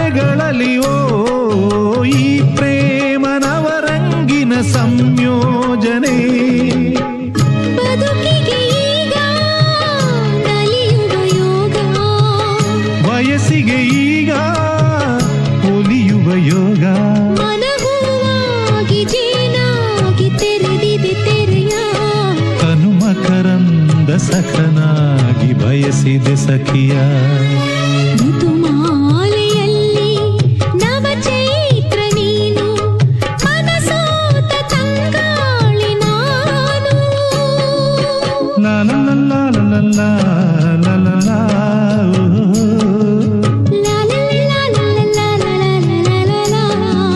ಎದೆಗಳಲ್ಲಿ ಓ ಈ ಪ್ರೇಮ ನವರಂಗಿನ ಸಂಯೋಜನೆ ಬದುಕಿಗೆ ಈಗ ನಲಿಯುವ ಯೋಗ ವಯಸ್ಸಿಗೆ ಈಗ ಒಲಿಯುವ ಯೋಗ ಮನಹೂವಾಗಿ ಜೇನಾಗಿ ತೆರೆದಿದೆ ತೆರೆಯ ಹನುಮಕರಂದ ಸಖನಾಗಿ ಬಯಸಿದೆ ಸಖಿಯ ಋತುಮಾಲೆಯಲ್ಲಿ ನವ ಚೈತ್ರ ನೀನು ಮನಸೋತ ತಂಗಾಳಿ ನಾನು ಲಾ ಲಾ ಲಾ ಲಾ ಲಾ ಲಾ ಲಾ ಲಾ ಲಾ ಓ. ಲಾ ಲಾ ಲಾ ಲಾ ಲಾ ಲಾ ಲಾ ಲಾ ಲಾ ಲಾ.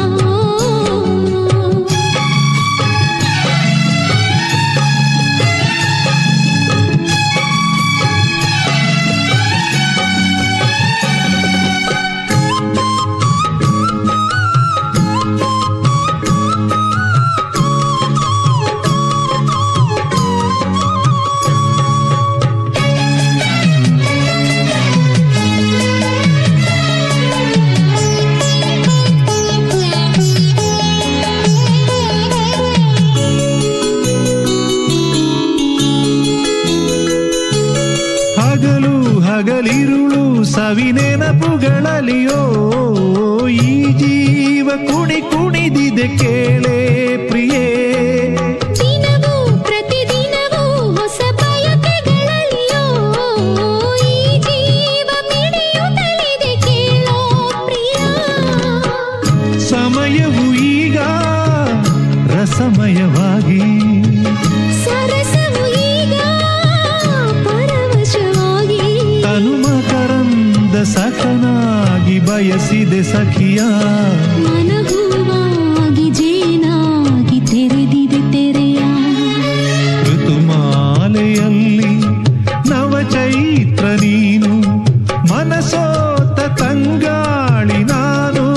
ಹಗಲು ಹಗಲಿರುಳು ಸವಿ ನೆನಪುಗಳಲ್ಲಿಯೋ ಈ ಜೀವ ಕುಣಿ ಕುಣಿದಿದೆ ಕೇಳೆ ಪ್ರಿಯೇ ದಿನವೂ ಪ್ರತಿದಿನವೂ ಹೊಸ ಬಯಕೆಗಳಲ್ಲಿಯೋ ಈ ಜೀವ ಮಿಡಿಯುತ್ತಲಿದೆ ಕೇಳೋ ಪ್ರಿಯ ಸಮಯವು ಈಗ ರಸಮಯವಾಗಿ ಸರಸವು ಈಗ ಪರವಶವಾಗಿ ಹನುಮಕರಂದ ಸಖನಾಗಿ ಬಯಸಿದೆ ಸಖಿಯ ಮನಹೂವಾಗಿ ಜೇನಾಗಿ ತೆರೆದಿದೆ ತೆರೆಯ ಋತುಮಾಲೆಯಲ್ಲಿ ನವ ಚೈತ್ರ ನೀನು ಮನಸೋತ ತಂಗಾಳಿ ನಾನು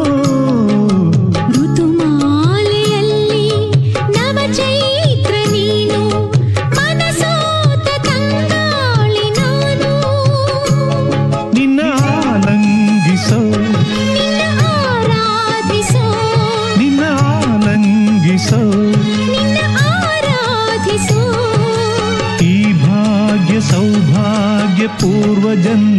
ಋತುಮಾಲೆಯಲ್ಲಿ ನವ ಚೈತ್ರ ನೀನು ಮನಸೋತ ತಂಗಾಳಿ ನಾನು ನಿನ್ನ ಆಲಂಗಿಸೋ ನಿನ್ನ ಆರಾಧಿಸೋ ನಿನ್ನ ಆಲಂಗಿಸೋ ನಿನ್ನ ಆರಾಧಿಸೋ ಈ ಭಾಗ್ಯ ಸೌಭಾಗ್ಯ ಪೂರ್ವ ಜನ್ಮ